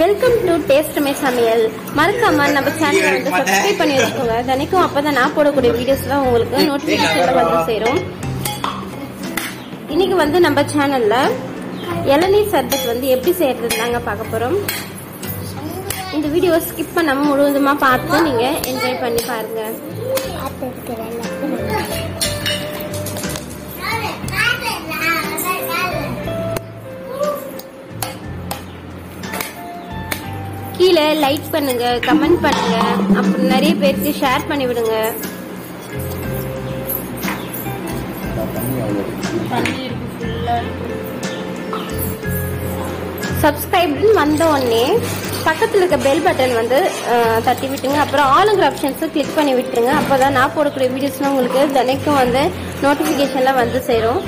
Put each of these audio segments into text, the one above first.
welcome to taste my சமையல் மறக்காம நம்ம சேனலை வந்து சப்ஸ்கிரைப் பண்ணி வச்சுக்கோங்க தினைக்கும் அப்பதான் நான் போடக்கூடிய வீடியோஸ்லாம் உங்களுக்கு நோட்டிபிகேஷன்ல வந்து சேரும் இன்னைக்கு வந்து நம்ம சேனல்ல இளநீர் சர்பத் வந்து எப்படி செய்யறது தாங்க பார்க்க போறோம் இந்த வீடியோ ஸ்கிப் பண்ணாம முழுவதுமா பார்த்து நீங்க என்ஜாய் பண்ணி பாருங்க கீழே லைக் பண்ணுங்க கமெண்ட் பண்ணுங்க அப்புறம் நிறைய பேருக்கு ஷேர் பண்ணி விடுங்க சப்ஸ்கிரைப்னு வந்த உடனே பக்கத்தில் இருக்க பெல் பட்டன் வந்து அஹ், தட்டி விட்டுங்க அப்புறம் ஆளுங்கிற ஆப்ஷன்ஸை கிளிக் பண்ணி விட்டுருங்க அப்போ தான் நான் போடக்கூடிய வீடியோஸ்லாம் உங்களுக்கு தினைக்கும் வந்து நோட்டிஃபிகேஷனில் வந்து சேரும்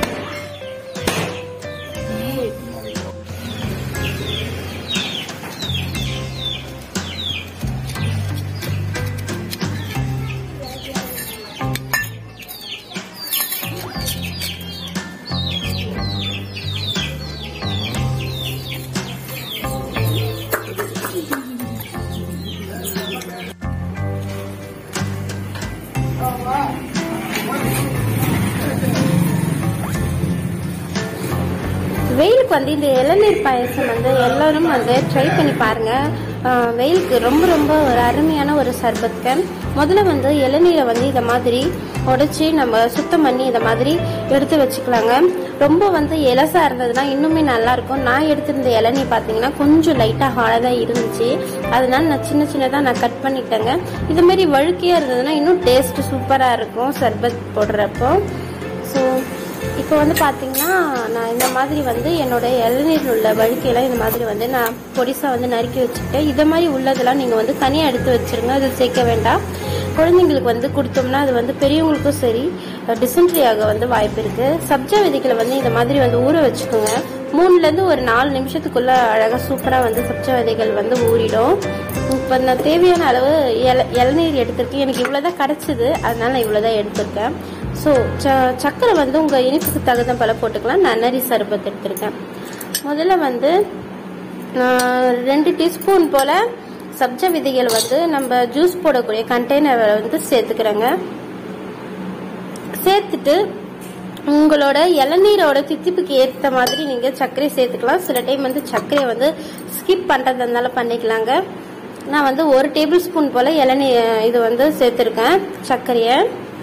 வெயிலுக்கு வந்து இந்த இளநீர் பாயசம் வந்து எல்லாரும் வந்து ட்ரை பண்ணி பாருங்க ஆஹ் வெயிலுக்கு ரொம்ப ரொம்ப ஒரு அருமையான ஒரு சர்பத்து முதல்ல வந்து இளநீரை வந்து இதை மாதிரி உடைச்சி நம்ம சுத்தம் பண்ணி இதை மாதிரி எடுத்து வச்சுக்கலாங்க ரொம்ப வந்து இலசா இருந்ததுன்னா இன்னுமே நல்லா இருக்கும் நான் எடுத்திருந்த இளநீர் பார்த்தீங்கன்னா கொஞ்சம் லைட்டாக ஹார்டாக தான் இருந்துச்சு அதனால நான் சின்ன சின்னதாக நான் கட் பண்ணிட்டேங்க இது மாதிரி வழுக்கையாக இருந்ததுன்னா இன்னும் டேஸ்ட் சூப்பராக இருக்கும் சர்பத் போடுறப்போ ஸோ இப்போ வந்து பார்த்தீங்கன்னா நான் இந்த மாதிரி வந்து என்னோட இளநீர் உள்ள வழுக்கையெல்லாம் இந்த மாதிரி வந்து நான் பொடிசாக வந்து நறுக்கி வச்சுக்கிட்டேன் இதை மாதிரி உள்ளதெல்லாம் நீங்கள் வந்து தனியாக எடுத்து வச்சிருங்க அது சேர்க்க வேண்டாம் குழந்தைங்களுக்கு வந்து கொடுத்தோம்னா அது வந்து பெரியவங்களுக்கும் சரி டிசென்ட்ரி ஆக வந்து வாய்ப்பு இருக்கு சப்ஜா விதைகளை வந்து இந்த மாதிரி வந்து ஊற வச்சுக்கோங்க மூணுலேருந்து ஒரு நாலு நிமிஷத்துக்குள்ள அழகாக சூப்பராக வந்து சப்ஜா விதைகள் வந்து ஊறிடும் இப்போ நான் தேவையான அளவு இள இளநீர் எடுத்திருக்கேன் எனக்கு இவ்வளோதான் கிடச்சிது அதனால நான் இவ்வளோதான் எடுத்திருக்கேன் ஸோ ச சர்க்கரை வந்து உங்கள் இனிப்புக்கு தகுந்த போல போட்டுக்கலாம் நன்னரி சர்பத் எடுத்திருக்கேன் முதல்ல வந்து நான் ரெண்டு டீஸ்பூன் போல் சப்ஜா விதைகள் வந்து நம்ம ஜூஸ் போடக்கூடிய கண்டெய்னரை வந்து சேர்த்துக்கிறேங்க சேர்த்துட்டு உங்களோட இளநீரோட தித்திப்புக்கு ஏற்ற மாதிரி நீங்கள் சர்க்கரை சேர்த்துக்கலாம் சில டைம் வந்து சர்க்கரையை வந்து ஸ்கிப் பண்ணுறதுனால பண்ணிக்கலாங்க நான் வந்து ஒரு டேபிள் ஸ்பூன் போல் இளநீ இது வந்து சேர்த்துருக்கேன் சர்க்கரையை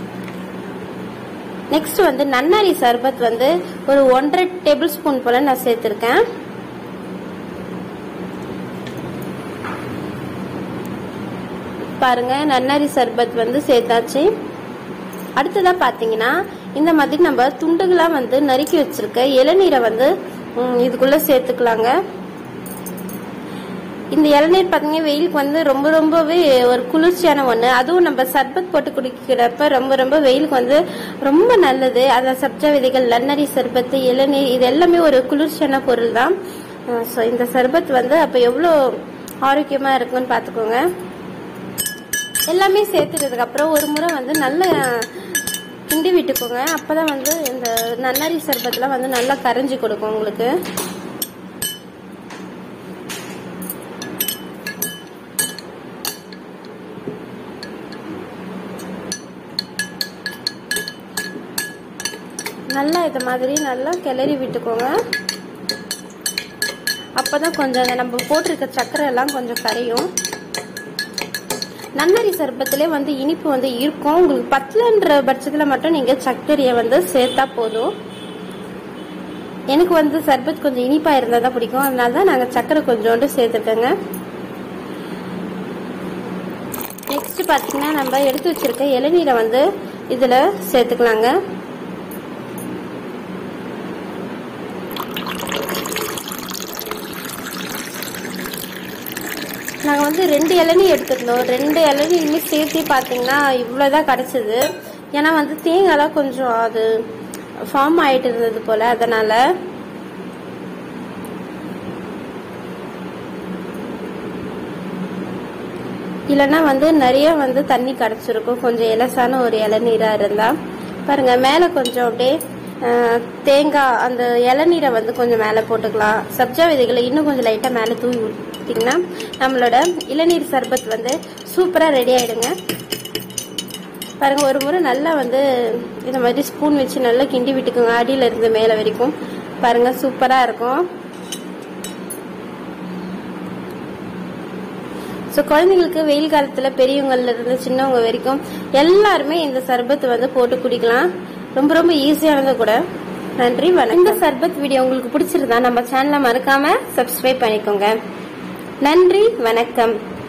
நெக்ஸ்ட் வந்து நன்னாரி சர்பத் வந்து ஒரு ஒன்றரை டேபிள் ஸ்பூன் போல் நான் சேர்த்துருக்கேன் பாருங்க நன்னாரி சர்பத் வந்து சேர்த்தாச்சு அடுத்ததா பாத்தீங்கன்னா இந்த மாதிரி நம்ம துண்டுகளா வந்து நறுக்கி வச்சிருக்க இளநீரை வந்து ம், இதுக்குள்ள சேர்த்துக்கலாங்க இந்த இளநீர் பார்த்தீங்கன்னா வெயிலுக்கு வந்து ரொம்ப ரொம்பவே ஒரு குளிர்ச்சியான ஒன்று அதுவும் நம்ம சர்பத் போட்டு குடிக்கிறப்ப ரொம்ப ரொம்ப வெயிலுக்கு வந்து ரொம்ப நல்லது அந்த சப்ஜா விதைகள் நன்னரி சர்பத்து இளநீர் இது எல்லாமே ஒரு குளிர்ச்சியான பொருள் தான் ஸோ இந்த சர்பத் வந்து அப்போ எவ்வளோ ஆரோக்கியமாக இருக்குன்னு பார்த்துக்கோங்க எல்லாமே சேர்த்துட்டதுக்கு அப்புறம் ஒரு முறை வந்து நல்ல கிண்டி விட்டுக்கோங்க அப்பதான் வந்து இந்த நன்னாரி சர்பத்லாம் வந்து நல்லா கரைஞ்சி கொடுக்கும் உங்களுக்கு நல்லா இது மாதிரி நல்லா கிளறி விட்டுக்கோங்க அப்பதான் கொஞ்சம் அந்த நம்ம போட்டிருக்க சர்க்கரை எல்லாம் கொஞ்சம் கரையும் நன்னரி சர்பத்திலே வந்து இனிப்பு வந்து இருக்கும் உங்களுக்கு பத்தலன்ற பட்சத்தில் மட்டும் நீங்கள் சர்க்கரையை வந்து சேர்த்தா போதும் எனக்கு வந்து சர்பத் கொஞ்சம் இனிப்பாக இருந்தால் தான் பிடிக்கும் அதனால தான் நாங்கள் சர்க்கரை கொஞ்சோண்டு சேர்த்துக்கோங்க நெக்ஸ்ட் பார்த்தீங்கன்னா நம்ம எடுத்து வச்சிருக்க இளநீரை வந்து இதில் சேர்த்துக்கலாங்க நாங்கள் வந்து ரெண்டு இளநீ எடுத்திருந்தோம் ரெண்டு இளநீருமே சேர்த்து பார்த்தீங்கன்னா இவ்வளோதான் கிடச்சிது ஏன்னா வந்து தேங்காய்லாம் கொஞ்சம் அது ஃபார்ம் ஆயிட்டு இருந்தது போல் அதனால் இல்லைன்னா வந்து நிறைய வந்து தண்ணி கிடச்சிருக்கும் கொஞ்சம் இலசான ஒரு இளநீராக இருந்தால் பாருங்க மேலே கொஞ்சம் அப்படியே அஹ், தேங்காய் அந்த இளநீரை வந்து கொஞ்சம் மேலே போட்டுக்கலாம் சப்ஜா விதைகளை இன்னும் கொஞ்சம் லைட்டாக மேலே தூவி விட்- கொடுத்துட்டிங்கன்னா நம்மளோட இளநீர் சர்பத் வந்து சூப்பராக ரெடி ஆயிடுங்க பாருங்க ஒரு முறை நல்லா வந்து இந்த மாதிரி ஸ்பூன் வச்சு நல்லா கிண்டி விட்டுக்குங்க அடியில இருந்து மேலே வரைக்கும் பாருங்க சூப்பராக இருக்கும் ஸோ குழந்தைங்களுக்கு வெயில் காலத்தில் பெரியவங்கள்ல இருந்து சின்னவங்க வரைக்கும் எல்லாருமே இந்த சர்பத் வந்து போட்டு குடிக்கலாம் ரொம்ப ரொம்ப ஈஸியானது கூட நன்றி வணக்கம் இந்த சர்பத் வீடியோ உங்களுக்கு பிடிச்சிருந்தா நம்ம சேனலை மறக்காம சப்ஸ்கிரைப் பண்ணிக்கோங்க நன்றி வணக்கம்